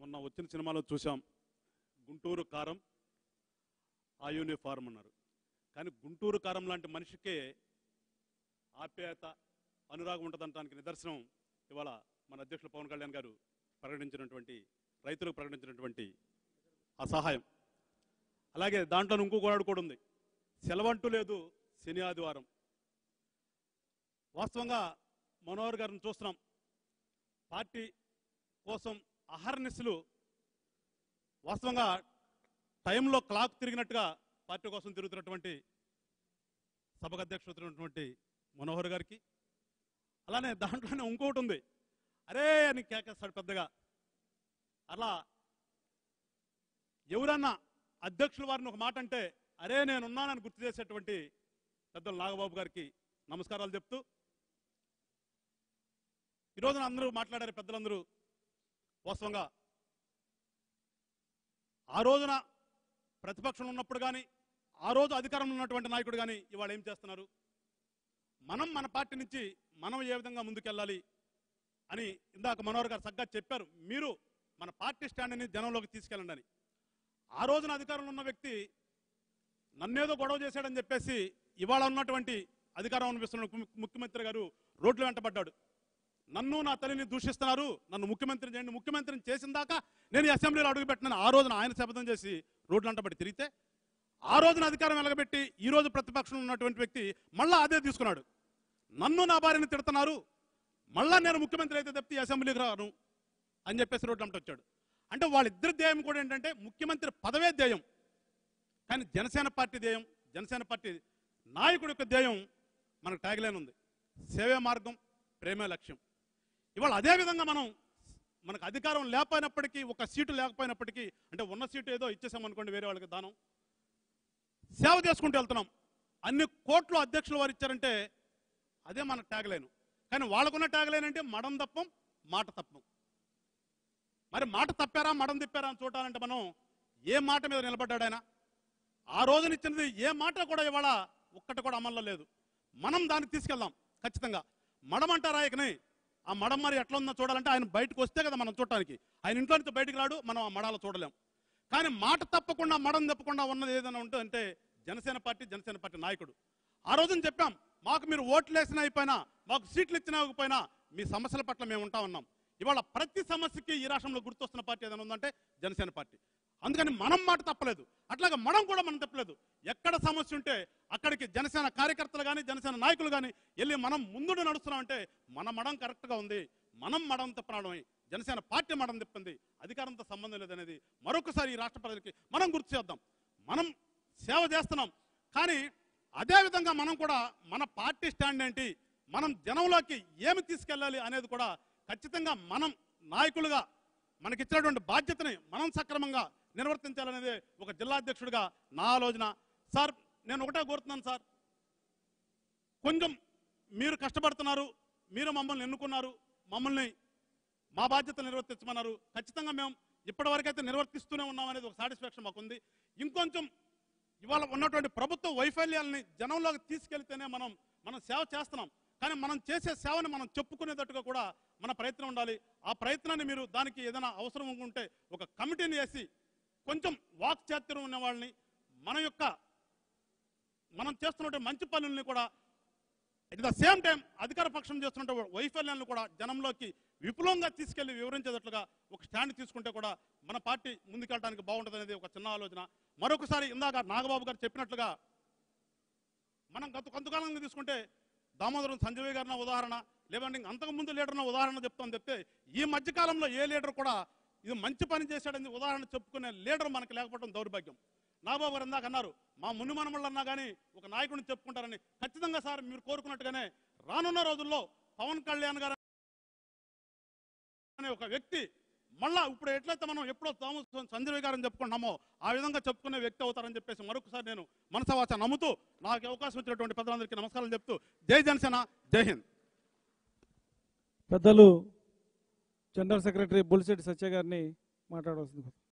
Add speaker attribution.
Speaker 1: మొన్న వచ్చిన సినిమాలో చూసాం గుంటూరు కారం ఆ యూనిఫార్మ్ అన్నారు కానీ గుంటూరు కారం లాంటి మనిషికే ఆప్యాయత అనురాగం ఉంటుందనడానికి నిదర్శనం ఇవాళ మన అధ్యక్షులు పవన్ కళ్యాణ్ గారు ప్రకటించినటువంటి రైతులకు ప్రకటించినటువంటి ఆ సహాయం అలాగే దాంట్లో ఇంకో గోడాడు కూడా ఉంది సెలవంటూ లేదు శని ఆదివారం వాస్తవంగా మనోహర్ గారిని చూస్తున్నాం పార్టీ కోసం అహర్నిశలు వాస్తవంగా టైంలో క్లాక్ తిరిగినట్టుగా పార్టీ కోసం తిరుగుతున్నటువంటి సభకు అధ్యక్షుడుతున్నటువంటి మనోహర్ గారికి అలానే దాంట్లోనే ఇంకొకటి ఉంది అరే అని కేకేస్తాడు పెద్దగా అలా ఎవరన్నా అధ్యక్షుల వారిని ఒక మాట అంటే అరే నేనున్నానని గుర్తు చేసేటువంటి పెద్దలు నాగబాబు గారికి నమస్కారాలు చెప్తూ ఈ రోజున అందరూ మాట్లాడారు పెద్దలందరూ వాస్తవంగా ఆ రోజున ప్రతిపక్షంలో ఉన్నప్పుడు కానీ ఆ రోజు అధికారంలో ఉన్నటువంటి నాయకుడు కానీ ఇవాళ ఏం చేస్తున్నారు మనం మన పార్టీ నుంచి మనం ఏ విధంగా ముందుకెళ్ళాలి అని ఇందాక మనోహర్ గారు చక్కగా చెప్పారు మీరు మన పార్టీ స్టాండ్ని జనంలోకి తీసుకెళ్ళండి అని ఆ రోజున అధికారంలో ఉన్న వ్యక్తి నన్నేదో గొడవ చేశాడని చెప్పేసి ఇవాళ ఉన్నటువంటి అధికారం అనిపిస్తున్న ము- ముఖ్యమంత్రి గారు రోడ్లు వెంటబడ్డాడు నన్ను నా తల్లిని దూషిస్తున్నారు నన్ను ముఖ్యమంత్రిని చేయండి ముఖ్యమంత్రిని చేసిన దాకా నేను ఈ అసెంబ్లీలో అడుగుపెట్టినాను ఆ రోజున ఆయన శపథం చేసి రోడ్లు అంటబడి తిరిగితే ఆ రోజున అధికారం వెలగబెట్టి ఈ రోజు ప్రతిపక్షంలో ఉన్నటువంటి వ్యక్తి మళ్ళా అదే తీసుకున్నాడు నన్ను నా భార్యని తిడుతున్నారు మళ్ళా నేను ముఖ్యమంత్రి అయితే తప్పితే ఈ అసెంబ్లీకి రాను అని చెప్పేసి రోడ్లు అంట వచ్చాడు అంటే వాళ్ళిద్దరి ధ్యేయం కూడా ఏంటంటే ముఖ్యమంత్రి పదవే ధ్యేయం కానీ జనసేన పార్టీ ధ్యేయం జనసేన పార్టీ నాయకుడి యొక్క ధ్యేయం మనకు ట్యాగ్లైన్ ఉంది సేవే మార్గం ప్రేమే లక్ష్యం ఇవాళ అదే విధంగా మనం మనకు అధికారం లేకపోయినప్పటికీ ఒక సీటు లేకపోయినప్పటికీ అంటే ఉన్న సీటు ఏదో ఇచ్చేసాం అనుకోండి వేరే వాళ్ళకి దానం సేవ చేసుకుంటూ వెళ్తున్నాం అన్ని కోట్లు అధ్యక్షులు వారు ఇచ్చారంటే అదే మన ట్యాగ్లైన్ కానీ వాళ్ళకున్న ట్యాగ్లైన్ అంటే మడం తప్పం మాట తప్పం మరి మాట తప్పారా మడం తిప్పారా అని చూడాలంటే మనం ఏ మాట మీద నిలబడ్డాడు ఆయన ఆ రోజున ఇచ్చినది ఏ మాట కూడా ఇవాళ ఒక్కటి కూడా అమల్లో లేదు మనం దాన్ని తీసుకెళ్దాం ఖచ్చితంగా మడం అంటారా ఇకని ఆ మడం మరి ఎట్లా ఉందో చూడాలంటే ఆయన బయటకు వస్తే కదా మనం చూడటానికి ఆయన ఇంట్లో నుంచి బయటికి రాడు మనం ఆ మడాలో చూడలేం కానీ మాట తప్పకుండా మడం తప్పకుండా ఉన్నది ఏదైనా ఉంటే అంటే జనసేన పార్టీ జనసేన పార్టీ నాయకుడు ఆ రోజున చెప్పాం మాకు మీరు ఓట్లు వేసినా అయిపోయినా మాకు సీట్లు ఇచ్చినా ఇవ్వకపోయినా మీ సమస్యల పట్ల మేము ఉంటా ఉన్నాం ఇవాళ ప్రతి సమస్యకి ఈ రాష్ట్రంలో గుర్తొస్తున్న పార్టీ ఏదైనా ఉందంటే జనసేన పార్టీ అందుకని మనం మాట తప్పలేదు అట్లాగే మనం కూడా మనం తప్పలేదు ఎక్కడ సమస్య ఉంటే అక్కడికి జనసేన కార్యకర్తలు కానీ జనసేన నాయకులు కానీ వెళ్ళి మనం ముందుడు నడుస్తున్నామంటే మన మడం కరెక్ట్గా ఉంది మనం మడం తప్పనడమే జనసేన పార్టీ మడం తిప్పింది అధికారంతో సంబంధం లేదనేది మరొకసారి ఈ రాష్ట్ర ప్రజలకి మనం గుర్తు చేద్దాం మనం సేవ చేస్తున్నాం కానీ అదే విధంగా మనం కూడా మన పార్టీ స్టాండ్ ఏంటి మనం జనంలోకి ఏమి తీసుకెళ్ళాలి అనేది కూడా ఖచ్చితంగా మనం నాయకులుగా మనకిచ్చినటువంటి బాధ్యతని మనం సక్రమంగా నిర్వర్తించాలనేది ఒక జిల్లా అధ్యక్షుడిగా నా ఆలోచన సార్ నేను ఒకటే కోరుతున్నాను సార్ కొంచెం మీరు కష్టపడుతున్నారు మీరు మమ్మల్ని ఎన్నుకున్నారు మమ్మల్ని మా బాధ్యత నిర్వర్తించమన్నారు ఖచ్చితంగా మేము ఇప్పటివరకైతే నిర్వర్తిస్తూనే ఉన్నాం అనేది ఒక సాటిస్ఫాక్షన్ మాకుంది ఇంకొంచెం ఇవాళ ఉన్నటువంటి ప్రభుత్వ వైఫల్యాలని జనంలోకి తీసుకెళ్తేనే మనం మనం సేవ చేస్తున్నాం కానీ మనం చేసే సేవని మనం చెప్పుకునేటట్టుగా కూడా మన ప్రయత్నం ఉండాలి ఆ ప్రయత్నాన్ని మీరు దానికి ఏదైనా అవసరం ఉంటే ఒక కమిటీని వేసి కొంచెం వాక్ చాతుర్యం ఉన్న వాళ్ళని మన యొక్క మనం చేస్తున్నటువంటి మంచి పనుల్ని కూడా ఎట్ ద సేమ్ టైం అధికార పక్షం చేస్తున్న వైఫల్యాలను కూడా జనంలోకి విపులంగా తీసుకెళ్లి వివరించేటట్లుగా ఒక స్టాండ్ తీసుకుంటే కూడా మన పార్టీ ముందుకెళ్ళడానికి బాగుంటుంది అనేది ఒక చిన్న ఆలోచన మరొకసారి ఇందాక నాగబాబు గారు చెప్పినట్లుగా మనం గత కొంతకాలంగా తీసుకుంటే దామోదరం సంజయ్ గారిన ఉదాహరణ లేదంటే ఇంక అంతకు ముందు లీడర్న ఉదాహరణ చెప్తాం చెప్తే ఈ మధ్య కాలంలో ఏ లీడర్ కూడా ఇది మంచి పని చేశాడని ఉదాహరణ చెప్పుకునే లీడర్ మనకి లేకపోవడం దౌర్భాగ్యం నాగబాబు గారు ఇందాక అన్నారు మా ముని మనమళ్ళు అన్నా కానీ ఒక నాయకుడిని చెప్పుకుంటారని ఖచ్చితంగా సార్ మీరు కోరుకున్నట్టుగానే రానున్న రోజుల్లో పవన్ కళ్యాణ్ గారు అనే ఒక వ్యక్తి మళ్ళా ఇప్పుడు ఎట్లయితే మనం ఎప్పుడో తాము సంజయ్ గారని చెప్పుకుంటున్నామో ఆ విధంగా చెప్పుకునే వ్యక్తి అవుతారని చెప్పేసి మరొకసారి నేను మనసవాచ నమ్ముతూ నాకు అవకాశం ఇచ్చినటువంటి పెద్దలందరికీ నమస్కారాలు చెప్తూ జై జనసేన జై హింద్
Speaker 2: పెద్దలు జనరల్ సెక్రటరీ బుల్శెట్టి సత్య గారిని మాట్లాడవలసింది